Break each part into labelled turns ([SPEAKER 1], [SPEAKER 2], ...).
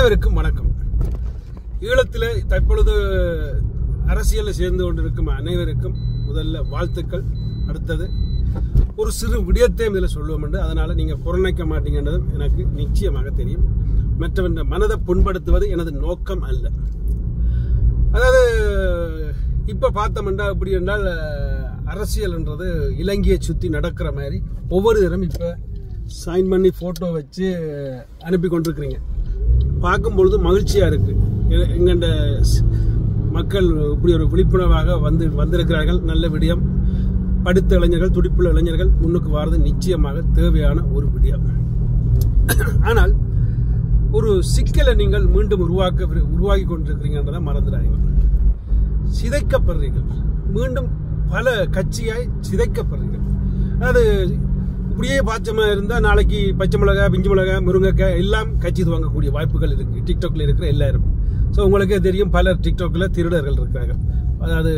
[SPEAKER 1] அனைவருக்கும் வணக்கம் ஈழத்தில் தற்பொழுது அரசியலில் சேர்ந்து கொண்டிருக்கும் அனைவருக்கும் முதல்ல வாழ்த்துக்கள் அடுத்தது ஒரு சிறு விடயத்தையும் இதில் சொல்லுவோம் என்று அதனால் நீங்கள் புறணைக்க மாட்டீங்கன்றதும் எனக்கு நிச்சயமாக தெரியும் மற்றவன் மனதை புண்படுத்துவது எனது நோக்கம் அல்ல அதாவது இப்போ பார்த்தோம்னா எப்படி என்றால் அரசியல்ன்றது இலங்கையை சுற்றி நடக்கிற மாதிரி ஒவ்வொரு தரம் இப்போ சைன் பண்ணி ஃபோட்டோ வச்சு அனுப்பி கொண்டிருக்கிறீங்க பார்க்கும்பொழுது மகிழ்ச்சியாக இருக்குது எங்கண்ட மக்கள் இப்படி ஒரு விழிப்புணர்வாக வந்து வந்திருக்கிறார்கள் நல்ல விடயம் படித்த இளைஞர்கள் துடிப்புள்ள இளைஞர்கள் முன்னுக்கு வாரது நிச்சயமாக தேவையான ஒரு விடயம் ஆனால் ஒரு சிக்கலை நீங்கள் மீண்டும் உருவாக்க உருவாக்கி கொண்டிருக்கிறீங்கன்றதை மறந்துடாதீங்க சிதைக்கப்படுறீர்கள் மீண்டும் பல கட்சியாய் சிதைக்கப்படுறீர்கள் அதாவது இப்படியே பாச்சமா இருந்தால் நாளைக்கு பச்சை மிளகாய் பிஞ்சு மிளகாய் முருங்கைக்காய் எல்லாம் கட்சி துவங்கக்கூடிய வாய்ப்புகள் இருக்கு டிக்டாக்ல இருக்கிற எல்லாரும் ஸோ உங்களுக்கே தெரியும் பலர் டிக்டாக்ல திருடர்கள் இருக்கிறாங்க அதாவது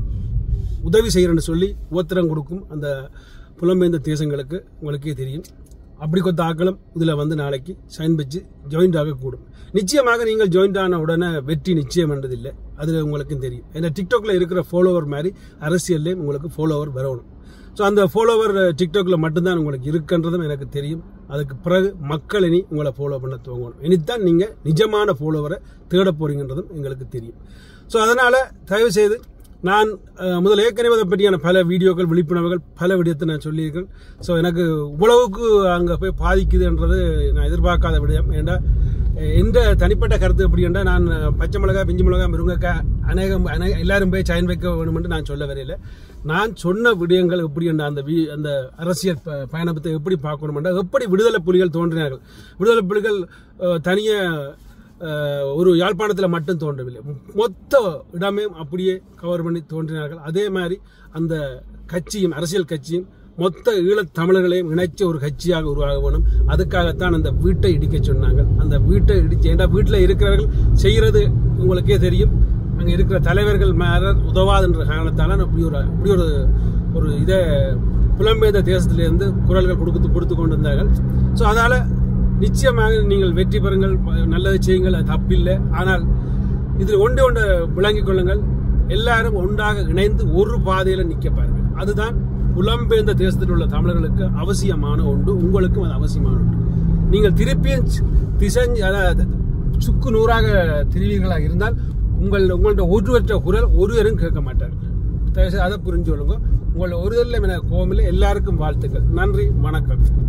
[SPEAKER 1] உதவி செய்கிறேன்னு சொல்லி ஓத்திரம் கொடுக்கும் அந்த புலம்பெயர்ந்த தேசங்களுக்கு உங்களுக்கே தெரியும் அப்படி கொத்த ஆக்களும் இதில் வந்து நாளைக்கு சைன் வச்சு ஜாயிண்ட் ஆகக்கூடும் நிச்சயமாக நீங்கள் ஜாயிண்ட் ஆன உடனே வெற்றி நிச்சயம் என்றதில்லை அதில் உங்களுக்கும் தெரியும் ஏன்னா டிக்டாக்ல இருக்கிற ஃபாலோவர் மாதிரி அரசியல்லையும் உங்களுக்கு ஃபாலோவர் வரணும் ஸோ அந்த ஃபாலோவர் டிக்டாக்ல மட்டும்தான் உங்களுக்கு இருக்குன்றதும் எனக்கு தெரியும் அதுக்கு பிறகு மக்கள் இனி உங்களை ஃபாலோ பண்ண துவங்கணும் இனித்தான் நீங்கள் நிஜமான ஃபாலோவரை தேட போறீங்கன்றதும் எங்களுக்கு தெரியும் ஸோ அதனால் தயவு செய்து நான் முதல் ஏற்கனவே அதை பற்றியான பல வீடியோக்கள் விழிப்புணர்வுகள் பல விடயத்தை நான் சொல்லியிருக்கேன் ஸோ எனக்கு இவ்வளவுக்கு அங்கே போய் பாதிக்குதுன்றது நான் எதிர்பார்க்காத விடயம் ஏண்டா எந்த தனிப்பட்ட கருத்து எப்படி என்றால் நான் பச்சை மிளகா பிஞ்சு மிளகா முருங்கைக்காய் அநேகம் அநேக எல்லாரும் போய் சயன் வைக்க வேணும் என்று நான் சொல்ல வரையில நான் சொன்ன விடயங்கள் எப்படி என்ற அந்த அந்த அரசியல் பயணத்தை எப்படி பார்க்கணும் என்றால் எப்படி விடுதலை புலிகள் தோன்றினார்கள் விடுதலை புலிகள் தனியாக ஒரு யாழ்ப்பாணத்தில் மட்டும் தோன்றவில்லை மொத்த இடமே அப்படியே கவர் பண்ணி தோன்றினார்கள் அதே மாதிரி அந்த கட்சியும் அரசியல் கட்சியும் மொத்த ஈழத் தமிழர்களையும் இணைச்ச ஒரு கட்சியாக உருவாக வேணும் அதுக்காகத்தான் அந்த வீட்டை இடிக்க சொன்னாங்க அந்த வீட்டை இடிச்சு ஏன்னா வீட்டில் இருக்கிறவர்கள் செய்கிறது உங்களுக்கே தெரியும் அங்கே இருக்கிற தலைவர்கள் மேல உதவாதுன்ற காரணத்தால் அப்படி ஒரு அப்படி ஒரு ஒரு இதை புலம்பெயர்ந்த தேசத்திலிருந்து குரல்கள் கொடுத்து கொடுத்து கொண்டிருந்தார்கள் ஸோ அதால் நிச்சயமாக நீங்கள் வெற்றி பெறுங்கள் நல்லது செய்யுங்கள் அது தப்பில்லை ஆனால் இதில் ஒன்று ஒன்று விளங்கிக் கொள்ளுங்கள் எல்லாரும் ஒன்றாக இணைந்து ஒரு பாதையில் நிற்க பாருங்கள் அதுதான் புலம்பெயர்ந்த தேசத்தில் உள்ள தமிழர்களுக்கு அவசியமான ஒன்று உங்களுக்கும் அது அவசியமான ஒன்று நீங்கள் திருப்பியும் திசை அதாவது சுக்கு நூறாக திரிவீர்களாக இருந்தால் உங்கள் உங்கள்ட்ட ஒருவற்ற குரல் ஒருவரும் கேட்க மாட்டார்கள் தயவுசெய்து அதை புரிஞ்சு கொள்ளுங்க உங்களோட ஒருவரில் கோமில் எல்லாருக்கும் வாழ்த்துக்கள் நன்றி வணக்கம்